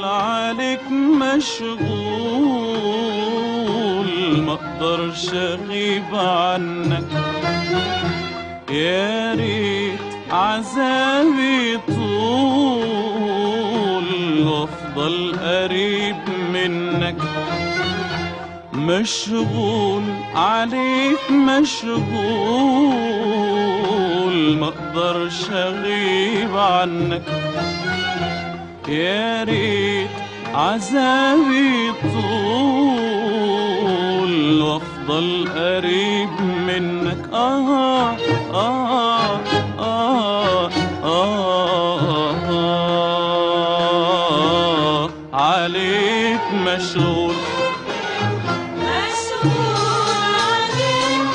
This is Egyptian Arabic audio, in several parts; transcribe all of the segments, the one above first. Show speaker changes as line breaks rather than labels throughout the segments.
عليك مشغول ما اقدرش اغيب عنك يا ريت عذابي طول وافضل قريب منك مشغول عليك مشغول ما اقدرش اغيب عنك يا ريت عذابي طول وافضل قريب منك آه آه آه آه, آه عليك مشغول
مشغول عليك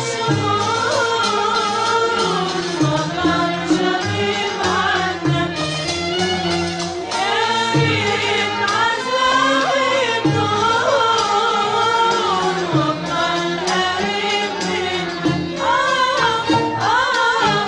مشغول مقدرش اغيب عنك يا ريت عذابي طول وافضل قريب منك آه آه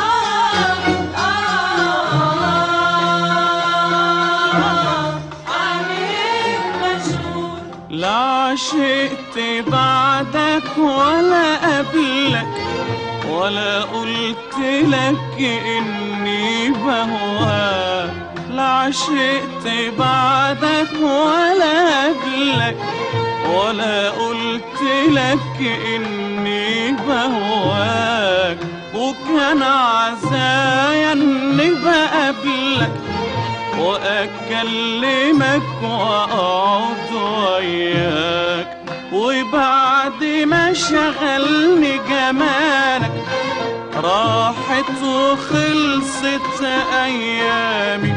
آه آه عليك مشغول
لا عشقت بعدك ولا قبلك ولا قلت لك اني بهواك لا عشقت بعدك ولا قبلك ولا قلت لك اني بهواك وكان عزايا اني بقابلك واكلمك واقعد وياك وبعد ما شغلني جمالك راحت وخلصت ايامي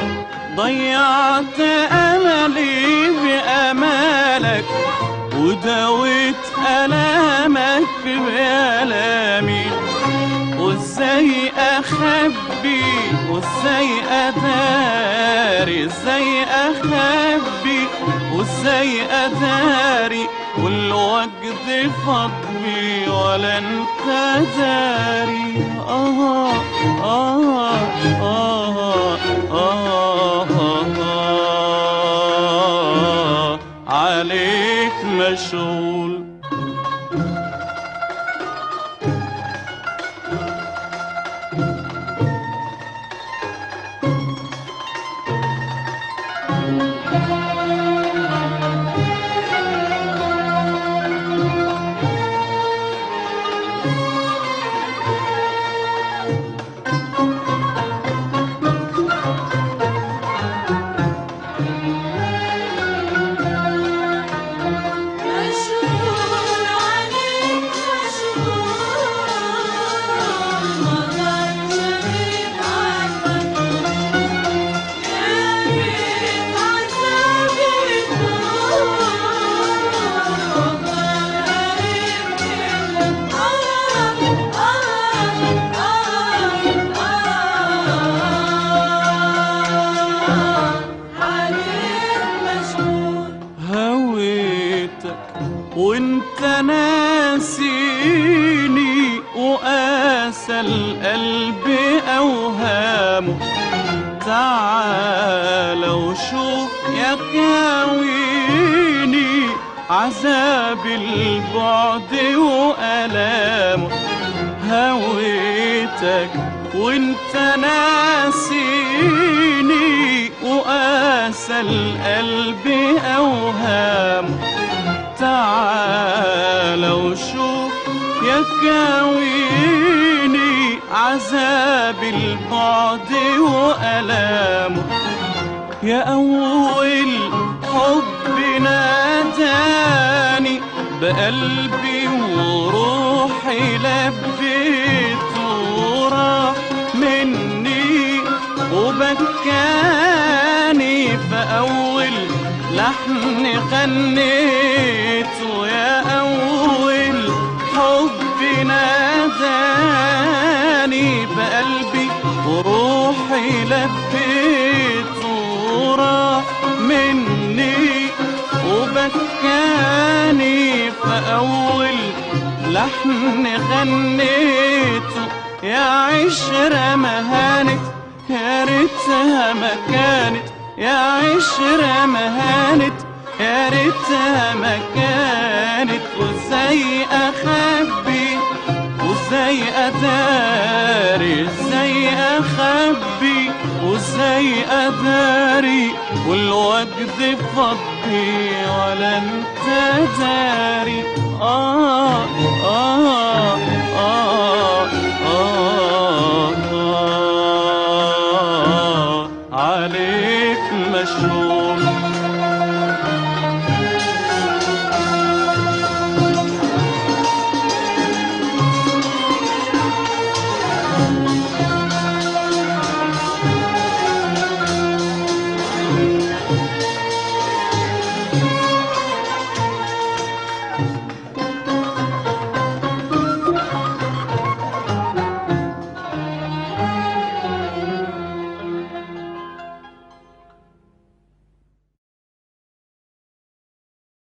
ضيعت املي بامالك وداويت الامك بالامي وازاي اخبي وازاي اداري ازاي اخبي وازاي اداري والوجد فضبي ولا انت داري آه آه آه آه آه عليك مشغول
مشغول عليك مشغول مقدرش اغيب عنك يا ريت عذابي طول وافضل قريب منك آه آه آه عليك مشغول
هويتك وانت ناسيني وقاسى القلب اوهامه تعال وشوف يا كاويني عذاب البعد وألامه هويتك وانت ناسيني وقاسى القلب اوهامه تعال وشوف يا كاويني عذاب البعد وألامه يا أول حب ناداني بقلبي وروحي لبيت وراح مني وبكاني في أول لحن غنيته يا أول حب ناداني بقلبي وروحي لبيت وراح مني وبكاني في أول لحن غنيته يا عشرة ما هانت يا ريتها ما كانت يا العشرة مهانت يا ريتها ما كانت وازاي اخبي وازاي اداري ازاي اخبي وازاي اداري والوجد فضي ولا انت داري آه آه آه آه آه عليك مشهور